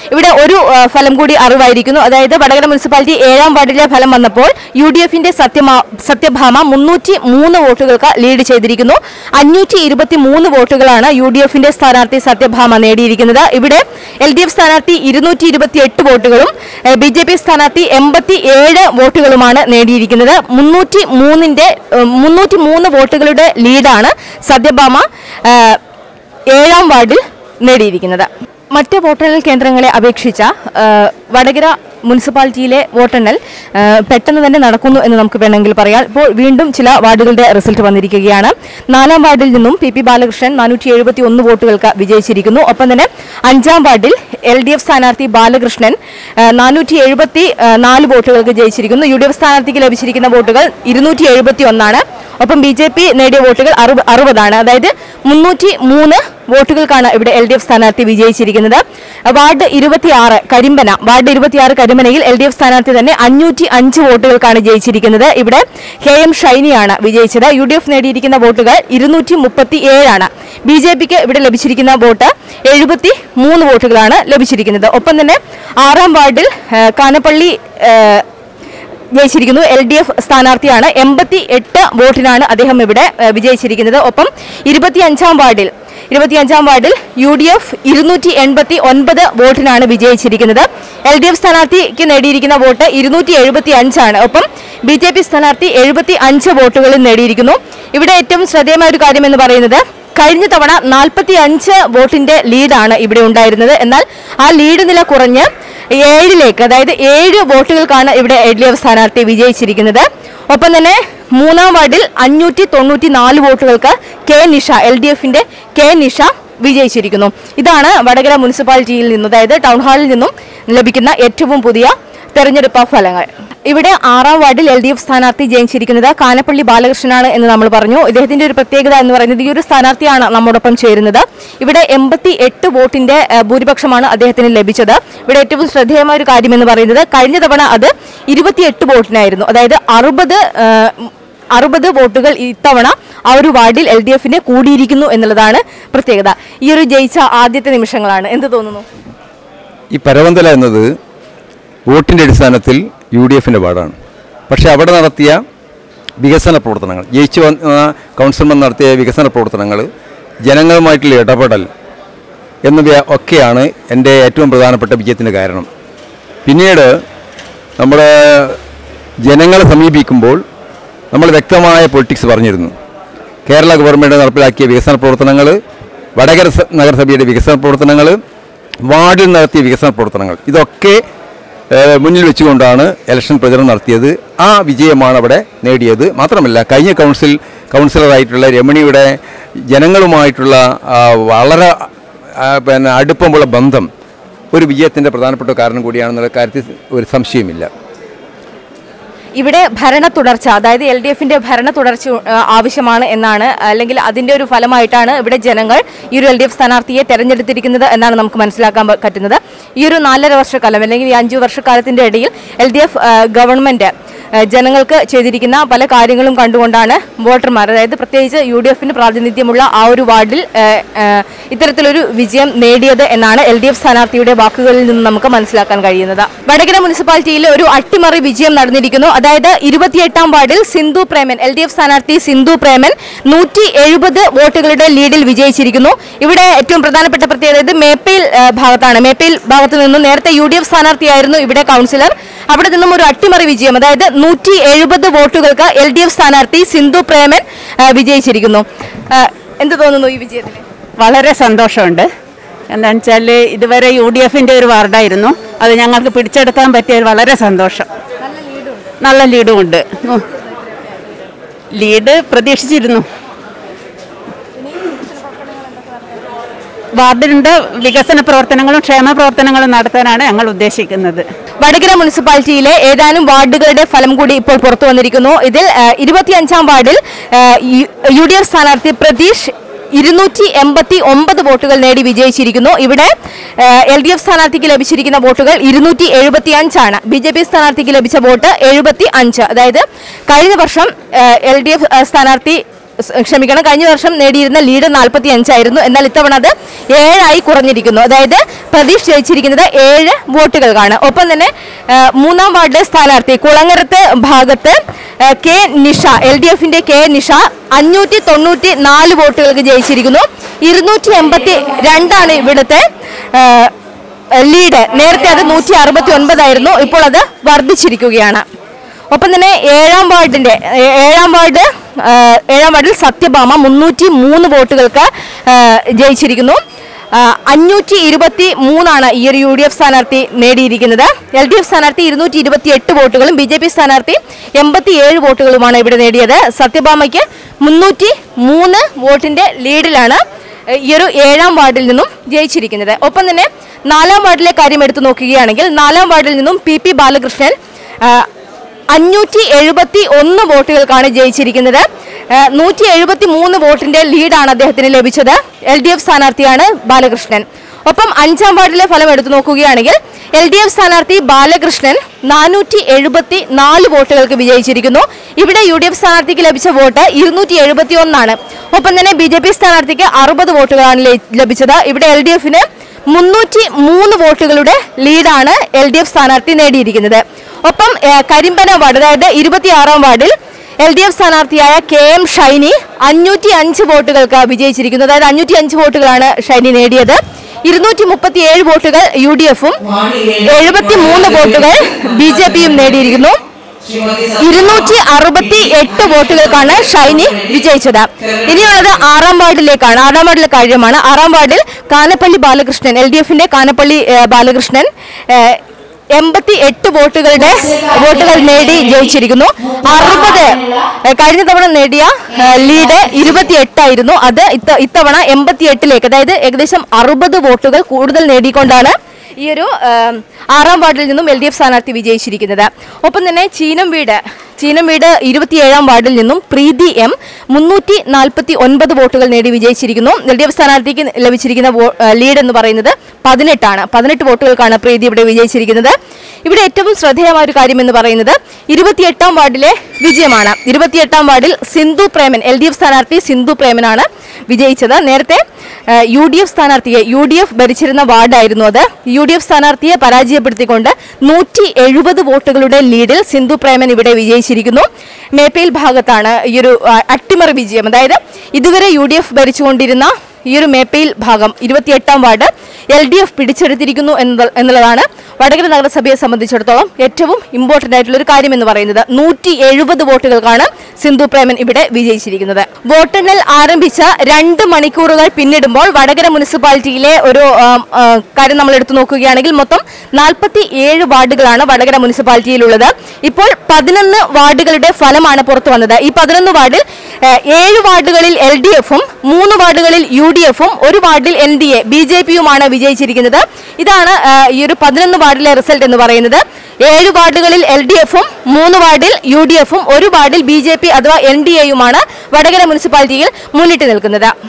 ഇവിടെ ഒരു ആ, ഫലം കൂടി അറിവായിരിക്കുന്നു അതായത് വടകര മുനിസിപ്പാലിറ്റി ഏഴാം വാർഡിലെ ഫലം വന്നപ്പോൾ യു ഡി എഫിന്റെ സത്യമാ സത്യഭാമ മുന്നൂറ്റി മൂന്ന് വോട്ടുകൾക്ക് ലീഡ് ചെയ്തിരിക്കുന്നു അഞ്ഞൂറ്റി ഇരുപത്തി മൂന്ന് വോട്ടുകളാണ് യു ഡി എഫിന്റെ സ്ഥാനാർത്ഥി സത്യഭാമ നേടിയിരിക്കുന്നത് ഇവിടെ എൽ ഡി എഫ് സ്ഥാനാർത്ഥി ഇരുന്നൂറ്റി ഇരുപത്തി എട്ട് വോട്ടുകളും ബി ജെ പി സ്ഥാനാർത്ഥി എൺപത്തി ഏഴ് വോട്ടുകളുമാണ് നേടിയിരിക്കുന്നത് മുന്നൂറ്റി മൂന്നിന്റെ മുന്നൂറ്റി മൂന്ന് വോട്ടുകളുടെ ലീഡാണ് സത്യഭാമ ആ, ഏഴാം വാർഡിൽ നേടിയിരിക്കുന്നത് മറ്റ് വോട്ടെണ്ണൽ കേന്ദ്രങ്ങളെ അപേക്ഷിച്ച ആ, വടകര മുനിസിപ്പാലിറ്റിയിലെ വോട്ടെണ്ണൽ ആ, പെട്ടെന്ന് തന്നെ നടക്കുന്നു എന്ന് നമുക്ക് വേണമെങ്കിൽ പറയാം ഇപ്പോൾ വീണ്ടും ചില വാർഡുകളുടെ റിസൾട്ട് വന്നിരിക്കുകയാണ് നാലാം വാർഡിൽ നിന്നും പി പി ബാലകൃഷ്ണൻ നാനൂറ്റി എഴുപത്തി ഒന്ന് വോട്ടുകൾക്ക് വിജയിച്ചിരിക്കുന്നു ഒപ്പം തന്നെ അഞ്ചാം വാർഡിൽ എൽ ഡി എഫ് സ്ഥാനാർത്ഥി ബാലകൃഷ്ണൻ നാനൂറ്റി എഴുപത്തി നാല് വോട്ടുകൾക്ക് ജയിച്ചിരിക്കുന്നു യു ഡി എഫ് സ്ഥാനാർത്ഥിക്ക് ലഭിച്ചിരിക്കുന്ന വോട്ടുകൾ ഇരുന്നൂറ്റി എഴുപത്തി ഒന്നാണ് ഒപ്പം ബി ജെ പി നേടിയ വോട്ടുകൾ അറുപ- അറുപതാണ് അതായത് മുന്നൂറ്റി മൂന്ന് വോട്ടുകൾക്കാണ് ഇവിടെ എൽ ഡി എഫ് സ്ഥാനാർത്ഥി വിജയിച്ചിരിക്കുന്നത് വാർഡ് ഇരുപത്തിയാറ് കരിമ്പന വാർഡ് ഇരുപത്തിയാറ് കരിമ്പനയിൽ എൽ ഡി എഫ് സ്ഥാനാർത്ഥി തന്നെ അഞ്ഞൂറ്റി അഞ്ച് വോട്ടുകൾക്കാണ് ജയിച്ചിരിക്കുന്നത് ഇവിടെ കെ എം ഷൈനിയാണ് വിജയിച്ചത് യു ഡി എഫ് നേടിയിരിക്കുന്ന വോട്ടുകൾ ഇരുന്നൂറ്റി മുപ്പത്തി ഏഴാണ് ബി ജെ പിക്ക് ഇവിടെ ലഭിച്ചിരിക്കുന്ന വോട്ട് എഴുപത്തി മൂന്ന് വോട്ടുകളാണ് ലഭിച്ചിരിക്കുന്നത് ഒപ്പം തന്നെ ആറാം വാർഡിൽ ആ, കാനപ്പള്ളി ആ, ജയിച്ചിരിക്കുന്നു എൽ ഡി എഫ് സ്ഥാനാർത്ഥിയാണ് എൺപത്തി എട്ട് വോട്ടിനാണ് അദ്ദേഹം ഇവിടെ ഏഹ്, വിജയിച്ചിരിക്കുന്നത് ഒപ്പം ഇരുപത്തിയഞ്ചാം വാർഡിൽ ഇരുപത്തിയഞ്ചാം വാർഡിൽ യു ഡി എഫ് ഇരുന്നൂറ്റി എൺപത്തി ഒൻപത് വോട്ടിനാണ് വിജയിച്ചിരിക്കുന്നത് എൽ ഡി എഫ് സ്ഥാനാർത്ഥിക്ക് നേടിയിരിക്കുന്ന വോട്ട് ഇരുന്നൂറ്റി എഴുപത്തി അഞ്ചാണ് ഒപ്പം ബി ജെ പി സ്ഥാനാർത്ഥി എഴുപത്തി അഞ്ച് വോട്ടുകളും നേടിയിരിക്കുന്നു ഇവിടെ ഏറ്റവും ശ്രദ്ധേയമായ ഒരു കാര്യം എന്ന് പറയുന്നത് കഴിഞ്ഞ തവണ നാൽപ്പത്തി അഞ്ച് വോട്ടിന്റെ ലീഡാണ് ഇവിടെ ഉണ്ടായിരുന്നത് എന്നാൽ ആ ലീഡ് നില കുറഞ്ഞ് ഏഴിലേക്ക് അതായത് ഏഴ് വോട്ടുകൾക്കാണ് ഇവിടെ എൽ ഡി എഫ് സ്ഥാനാർത്ഥി വിജയിച്ചിരിക്കുന്നത് ഒപ്പം തന്നെ മൂന്നാം വാർഡിൽ അഞ്ഞൂറ്റി തൊണ്ണൂറ്റി നാല് വോട്ടുകൾക്ക് കെ നിഷ എൽ ഡി എഫിന്റെ കെ നിഷ വിജയിച്ചിരിക്കുന്നു ഇതാണ് വടകര മുനിസിപ്പാലിറ്റിയിൽ നിന്നും അതായത് ടൗൺ ഹാളിൽ നിന്നും ലഭിക്കുന്ന ഏറ്റവും പുതിയ തെരഞ്ഞെടുപ്പ് ഫലങ്ങൾ ഇവിടെ ആറാം വാർഡിൽ എൽ ഡി എഫ് സ്ഥാനാർത്ഥി ജയിച്ചിരിക്കുന്നത് കാനപ്പള്ളി ബാലകൃഷ്ണനാണ് എന്ന് നമ്മൾ പറഞ്ഞു ഇദ്ദേഹത്തിന്റെ ഒരു പ്രത്യേകത എന്ന് പറയുന്നത് ഈ ഒരു സ്ഥാനാർത്ഥിയാണ് നമ്മോടൊപ്പം ചേരുന്നത് ഇവിടെ എൺപത്തി എട്ട് വോട്ടിന്റെ ഏഹ്, ഭൂരിപക്ഷമാണ് അദ്ദേഹത്തിന് ലഭിച്ചത് ഇവിടെ ഏറ്റവും ശ്രദ്ധേയമായ ഒരു കാര്യം എന്ന് പറയുന്നത് കഴിഞ്ഞ തവണ അത് ഇരുപത്തിയെട്ട് വോട്ടിനായിരുന്നു അതായത് അറുപത് അറുപത് വോട്ടുകൾ ഇത്തവണ ആ ഒരു വാർഡിൽ എൽ ഡി എഫിന് കൂടിയിരിക്കുന്നു എന്നുള്ളതാണ് പ്രത്യേകത ഈ ഒരു ജയിച്ച ആദ്യത്തെ നിമിഷങ്ങളാണ് എന്ത് തോന്നുന്നു ഈ പരവന്തല എന്നത് വോട്ടിൻ്റെ അടിസ്ഥാനത്തിൽ യു ഡി എഫിൻ്റെ വാർഡാണ് പക്ഷേ അവിടെ നടത്തിയ വികസന പ്രവർത്തനങ്ങൾ ജയിച്ചു വന്ന കൗൺസിലർമാർ നടത്തിയ വികസന പ്രവർത്തനങ്ങൾ ജനങ്ങളുമായിട്ടുള്ള ഇടപെടൽ എന്നിവ ഒക്കെയാണ് എൻ്റെ ഏറ്റവും പ്രധാനപ്പെട്ട വിജയത്തിന് കാരണം പിന്നീട് നമ്മുടെ ജനങ്ങളെ സമീപിക്കുമ്പോൾ നമ്മൾ വ്യക്തമായ പൊളിറ്റിക്സ് പറഞ്ഞിരുന്നു കേരള ഗവൺമെൻറ് നടപ്പിലാക്കിയ വികസന പ്രവർത്തനങ്ങൾ വടകര സ- നഗരസഭയുടെ വികസന പ്രവർത്തനങ്ങൾ വാർഡിൽ നടത്തിയ വികസന പ്രവർത്തനങ്ങൾ ഇതൊക്കെ ഏഹ്, മുന്നിൽ വെച്ചുകൊണ്ടാണ് ഇലക്ഷൻ പ്രചരണം നടത്തിയത് ആ വിജയമാണ് അവിടെ നേടിയത് മാത്രമല്ല കഴിഞ്ഞ കൗൺസിൽ കൗൺസിലറായിട്ടുള്ള രമണിയുടെ ജനങ്ങളുമായിട്ടുള്ള ആ, വളരെ ആ, പിന്നെ അടുപ്പമുള്ള ബന്ധം ഒരു വിജയത്തിൻ്റെ പ്രധാനപ്പെട്ട കാരണം കൂടിയാണെന്നുള്ള കാര്യത്തിൽ ഒരു സംശയമില്ല ഇവിടെ ഭരണ തുടർച്ച അതായത് എൽ ഡി എഫിന്റെ ഭരണ തുടർച്ച ആ, ആവശ്യമാണ് എന്നാണ് അല്ലെങ്കിൽ അതിന്റെ ഒരു ഫലമായിട്ടാണ് ഇവിടെ ജനങ്ങൾ ഈ ഒരു എൽ ഡി എഫ് സ്ഥാനാർത്ഥിയെ തെരഞ്ഞെടുത്തിരിക്കുന്നത് എന്നാണ് നമുക്ക് മനസ്സിലാക്കാൻ പ- പറ്റുന്നത് ഈ ഒരു നാലര വർഷക്കാലം അല്ലെങ്കിൽ ഈ അഞ്ചു വർഷക്കാലത്തിന്റെ ഇടയിൽ എൽ ഡി എഫ് ഗവൺമെന്റ് ആ, ജനങ്ങൾക്ക് ചെയ്തിരിക്കുന്ന പല കാര്യങ്ങളും കണ്ടുകൊണ്ടാണ് വോട്ടർമാർ അതായത് പ്രത്യേകിച്ച് യു ഡി എഫിന് പ്രാതിനിധ്യമുള്ള ആ ഒരു വാർഡിൽ ആ, ആ, ഇത്തരത്തിലൊരു വിജയം നേടിയത് എന്നാണ് എൽ ഡി എഫ് സ്ഥാനാർത്ഥിയുടെ വാക്കുകളിൽ നിന്ന് നമുക്ക് മനസ്സിലാക്കാൻ കഴിയുന്നത് വടകര മുനിസിപ്പാലിറ്റിയിൽ ഒരു അട്ടിമറി വിജയം നടന്നിരിക്കുന്നു അതായത് ഇരുപത്തിയെട്ടാം വാർഡിൽ Sindhu Preman L D F സ്ഥാനാർത്ഥി സിന്ധു പ്രേമൻ നൂറ്റി എഴുപത് വോട്ടുകളുടെ ലീഡിൽ വിജയിച്ചിരിക്കുന്നു ഇവിടെ ഏറ്റവും പ്രധാനപ്പെട്ട പ്രത്യേകത ഇത് മേപ്പയിൽ ആ, ഭാഗത്താണ് മേപ്പയിൽ ഭാഗത്തു നിന്നും നേരത്തെ യു ഡി എഫ് സ്ഥാനാർത്ഥിയായിരുന്നു ഇവിടെ കൗൺസിലർ അവിടെ നിന്നും ഒരു അട്ടിമറി വിജയം അതായത് നൂറ്റി എഴുപത് വോട്ടുകൾക്ക് എൽ ഡി എഫ് സ്ഥാനാർത്ഥി സിന്ധു പ്രേമൻ ആ, വിജയിച്ചിരിക്കുന്നു ആ, എന്ത് തോന്നുന്നു ഈ വിജയത്തിന് വളരെ സന്തോഷമുണ്ട് എന്താണെന്ന് വെച്ചാൽ ഇതുവരെ യു ഡി എഫിൻ്റെ ഒരു വാർഡായിരുന്നു അത് ഞങ്ങൾക്ക് പിടിച്ചെടുക്കാൻ പറ്റിയതിൽ വളരെ സന്തോഷം നല്ല ലീഡും ഉണ്ട് ഉം. ലീഡ് പ്രതീക്ഷിച്ചിരുന്നു വാർഡിൻ്റെ വികസന പ്രവർത്തനങ്ങളും ക്ഷേമ പ്രവർത്തനങ്ങളും നടത്താനാണ് ഞങ്ങൾ ഉദ്ദേശിക്കുന്നത് വടകര മുനിസിപ്പാലിറ്റിയിലെ ഏതാനും വാർഡുകളുടെ ഫലം കൂടി ഇപ്പോൾ പുറത്തു വന്നിരിക്കുന്നു ഇതിൽ ആ, ഇരുപത്തിയഞ്ചാം വാർഡിൽ ആ, യു- യു ഡി എഫ് സ്ഥാനാർത്ഥി പ്രതീഷ് ഇരുന്നൂറ്റി എൺപത്തി ഒമ്പത് വോട്ടുകൾ നേടി വിജയിച്ചിരിക്കുന്നു ഇവിടെ എൽ ഡി എഫ് സ്ഥാനാർത്ഥിക്ക് ലഭിച്ചിരിക്കുന്ന വോട്ടുകൾ ഇരുന്നൂറ്റി എഴുപത്തി അഞ്ചാണ് ബി ജെ പി സ്ഥാനാർത്ഥിക്ക് ലഭിച്ച വോട്ട് എഴുപത്തി അഞ്ച് അതായത് കഴിഞ്ഞ വർഷം എൽ ഡി എഫ് സ്ഥാനാർത്ഥി സ് ക്ഷമിക്കണം കഴിഞ്ഞ വർഷം നേടിയിരുന്ന ലീഡ് നാൽപ്പത്തി അഞ്ചായിരുന്നു എന്നാൽ ഇത്തവണ അത് ഏഴായി കുറഞ്ഞിരിക്കുന്നു അതായത് പ്രതീക്ഷ ജയിച്ചിരിക്കുന്നത് ഏഴ് വോട്ടുകൾക്കാണ് ഒപ്പം തന്നെ ആ, മൂന്നാം വാർഡിലെ സ്ഥാനാർത്ഥി കുളങ്ങരത്ത് ഭാഗത്ത് ആ, കെ നിഷ എൽ ഡി എഫിന്റെ കെ നിഷ അഞ്ഞൂറ്റി തൊണ്ണൂറ്റി നാല് വോട്ടുകൾക്ക് ജയിച്ചിരിക്കുന്നു ഇരുന്നൂറ്റി എൺപത്തി രണ്ടാണ് ഇവിടുത്തെ ആ, ലീഡ് നേരത്തെ അത് നൂറ്റി അറുപത്തി ഒൻപതായിരുന്നു ഇപ്പോൾ അത് വർദ്ധിച്ചിരിക്കുകയാണ് ഒപ്പം തന്നെ ഏഴാം വാർഡിന്റെ ഏ- ഏഴാം വാർഡ് ആ, ഏഴാം വാർഡിൽ സത്യഭാമ മുന്നൂറ്റി മൂന്ന് വോട്ടുകൾക്ക് ആ, ജയിച്ചിരിക്കുന്നു ആ, അഞ്ഞൂറ്റി ഇരുപത്തി മൂന്നാണ് ഈ ഒരു യു ഡി എഫ് സ്ഥാനാർത്ഥി നേടിയിരിക്കുന്നത് എൽ ഡി എഫ് സ്ഥാനാർത്ഥി ഇരുന്നൂറ്റി ഇരുപത്തി എട്ട് വോട്ടുകളും ബി ജെ പി സ്ഥാനാർത്ഥി എൺപത്തി ഏഴ് വോട്ടുകളുമാണ് ഇവിടെ നേടിയത് സത്യഭാമയ്ക്ക് മുന്നൂറ്റി മൂന്ന് വോട്ടിന്റെ ലീഡിലാണ് ഈ ഒരു ഏഴാം വാർഡിൽ നിന്നും ജയിച്ചിരിക്കുന്നത് ഒപ്പം തന്നെ നാലാം വാർഡിലെ കാര്യം എടുത്തു നോക്കുകയാണെങ്കിൽ നാലാം വാർഡിൽ നിന്നും പി പി ബാലകൃഷ്ണൻ ആ, അഞ്ഞൂറ്റി എഴുപത്തി ഒന്ന് വോട്ടുകൾക്കാണ് ജയിച്ചിരിക്കുന്നത് നൂറ്റി എഴുപത്തി മൂന്ന് വോട്ടിന്റെ ലീഡാണ് അദ്ദേഹത്തിന് ലഭിച്ചത് എൽ ഡി എഫ് സ്ഥാനാർത്ഥിയാണ് ബാലകൃഷ്ണൻ ഒപ്പം അഞ്ചാം വാർഡിലെ ഫലം എടുത്തു നോക്കുകയാണെങ്കിൽ എൽ ഡി എഫ് സ്ഥാനാർത്ഥി ബാലകൃഷ്ണൻ നാനൂറ്റി എഴുപത്തി നാല് വോട്ടുകൾക്ക് വിജയിച്ചിരിക്കുന്നു ഇവിടെ യു ഡി എഫ് സ്ഥാനാർത്ഥിക്ക് ലഭിച്ച വോട്ട് ഇരുന്നൂറ്റി എഴുപത്തി ഒന്നാണ് ഒപ്പം തന്നെ ബി ജെ പി സ്ഥാനാർത്ഥിക്ക് അറുപത് വോട്ടുകളാണ് ലേ- ലഭിച്ചത് ഇവിടെ എൽ ഡി എഫിന് മുന്നൂറ്റി മൂന്ന് വോട്ടുകളുടെ ലീഡാണ് എൽ ഡി എഫ് സ്ഥാനാർത്ഥി നേടിയിരിക്കുന്നത് ഒപ്പം ഏഹ്, കരിമ്പന വാർഡ് അതായത് ഇരുപത്തിയാറാം വാർഡിൽ എൽ ഡി എഫ് സ്ഥാനാർത്ഥിയായ കെ എം ഷൈനി അഞ്ഞൂറ്റി അഞ്ച് വോട്ടുകൾക്ക് വിജയിച്ചിരിക്കുന്നു അതായത് അഞ്ഞൂറ്റി അഞ്ച് വോട്ടുകളാണ് ഷൈനി നേടിയത് ഇരുന്നൂറ്റി മുപ്പത്തി ഏഴ് വോട്ടുകൾ യു ഡി എഫും എഴുപത്തി മൂന്ന് വോട്ടുകൾ ബി ജെ പിയും നേടിയിരിക്കുന്നു ഇരുന്നൂറ്റി അറുപത്തി എട്ട് വോട്ടുകൾക്കാണ് ഷൈനി വിജയിച്ചത് ഇനിയുള്ളത് ആറാം വാർഡിലേക്കാണ് ആറാം വാർഡിലെ കാര്യമാണ് ആറാം വാർഡിൽ കാനപ്പള്ളി ബാലകൃഷ്ണൻ എൽ ഡി എഫിന്റെ കാനപ്പള്ളി ഏഹ്, ബാലകൃഷ്ണൻ ഏഹ്, എൺപത്തി എട്ട് വോട്ടുകളുടെ വോട്ടുകൾ നേടി ജയിച്ചിരിക്കുന്നു അറുപത് ഏഹ്, കഴിഞ്ഞ തവണ നേടിയ ഏഹ്, ലീഡ് ഇരുപത്തി എട്ടായിരുന്നു അത് ഇത്ത- ഇത്തവണ എൺപത്തി എട്ടിലേക്ക് അതായത് ഏകദേശം അറുപത് വോട്ടുകൾ കൂടുതൽ നേടിക്കൊണ്ടാണ് ഈ ഒരു ഏം, ആറാം വാർഡിൽ നിന്നും എൽ ഡി എഫ് സ്ഥാനാർത്ഥി വിജയിച്ചിരിക്കുന്നത് ഒപ്പം തന്നെ ചീനം വീട് ചീനം വീട് ഇരുപത്തിയേഴാം വാർഡിൽ നിന്നും പ്രീതി എം മുന്നൂറ്റി നാൽപ്പത്തി ഒൻപത് വോട്ടുകൾ നേടി വിജയിച്ചിരിക്കുന്നു എൽ ഡി എഫ് സ്ഥാനാർത്ഥിക്ക് ലഭിച്ചിരിക്കുന്ന വോ- ഏ, ലീഡ് എന്ന് പറയുന്നത് പതിനെട്ടാണ് പതിനെട്ട് വോട്ടുകൾക്കാണ് പ്രീതി ഇവിടെ വിജയിച്ചിരിക്കുന്നത് ഇവിടെ ഏറ്റവും ശ്രദ്ധേയമായ ഒരു കാര്യം എന്ന് പറയുന്നത് ഇരുപത്തിയെട്ടാം വാർഡിലെ വിജയമാണ് ഇരുപത്തിയെട്ടാം വാർഡിൽ Sindhu Preman L D F സ്ഥാനാർത്ഥി സിന്ധു പ്രേമനാണ് വിജയിച്ചത് നേരത്തെ ഏഹ്, യു ഡി എഫ് സ്ഥാനാർത്ഥിയെ യു ഡി എഫ് ഭരിച്ചിരുന്ന വാർഡായിരുന്നു അത് യു ഡി എഫ് സ്ഥാനാർത്ഥിയെ പരാജയപ്പെടുത്തിക്കൊണ്ട് നൂറ്റി എഴുപത് വോട്ടുകളുടെ ലീഡിൽ സിന്ധു പ്രേമൻ ഇവിടെ വിജയിച്ചിരിക്കുന്നു മേപ്പയിൽ ഭാഗത്താണ് ഈ ഒരു ആ, അട്ടിമറി വിജയം അതായത് ഇതുവരെ യു ഡി എഫ് ഭരിച്ചുകൊണ്ടിരുന്ന ഈ ഒരു മേപ്പയിൽ ഭാഗം ഇരുപത്തിയെട്ടാം വാർഡ് എൽ ഡി എഫ് പിടിച്ചെടുത്തിരിക്കുന്നു എന്നത് എന്നുള്ളതാണ് വടകര നഗരസഭയെ സംബന്ധിച്ചിടത്തോളം ഏറ്റവും ഇമ്പോർട്ടന്റ് ആയിട്ടുള്ള ഒരു കാര്യം എന്ന് പറയുന്നത് നൂറ്റി എഴുപത് വോട്ടുകൾക്കാണ് സിന്ധു പ്രേമൻ ഇവിടെ വിജയിച്ചിരിക്കുന്നത് വോട്ടെണ്ണൽ ആരംഭിച്ച രണ്ട് മണിക്കൂറുകൾ പിന്നിടുമ്പോൾ വടകര മുനിസിപ്പാലിറ്റിയിലെ ഒരു ആം, ആ, കാര്യം നമ്മൾ എടുത്തു നോക്കുകയാണെങ്കിൽ മൊത്തം നാൽപ്പത്തി ഏഴ് വാർഡുകളാണ് വടകര മുനിസിപ്പാലിറ്റിയിലുള്ളത് ഇപ്പോൾ പതിനൊന്ന് വാർഡുകളുടെ ഫലമാണ് പുറത്തു വന്നത് ഈ പതിനൊന്ന് വാർഡിൽ ഏഹ്, ഏഴ് വാർഡുകളിൽ എൽ ഡി എഫും മൂന്ന് വാർഡുകളിൽ യു ഡി എഫും ഒരു വാർഡിൽ N D A B J പിയുമാണ് വിജയിച്ചിരിക്കുന്നത് ഇതാണ് ഏഹ്, ഈ ഒരു പതിനൊന്ന് വാർഡിലെ റിസൾട്ട് എന്ന് പറയുന്നത് ഏഴ് വാർഡുകളിൽ എൽ ഡി എഫും മൂന്ന് വാർഡിൽ യു ഡി എഫും ഒരു വാർഡിൽ ബി ജെ പി അഥവാ എൻ ഡി എയുമാണ് വടകര മുനിസിപ്പാലിറ്റിയിൽ മുന്നിട്ട് നിൽക്കുന്നത്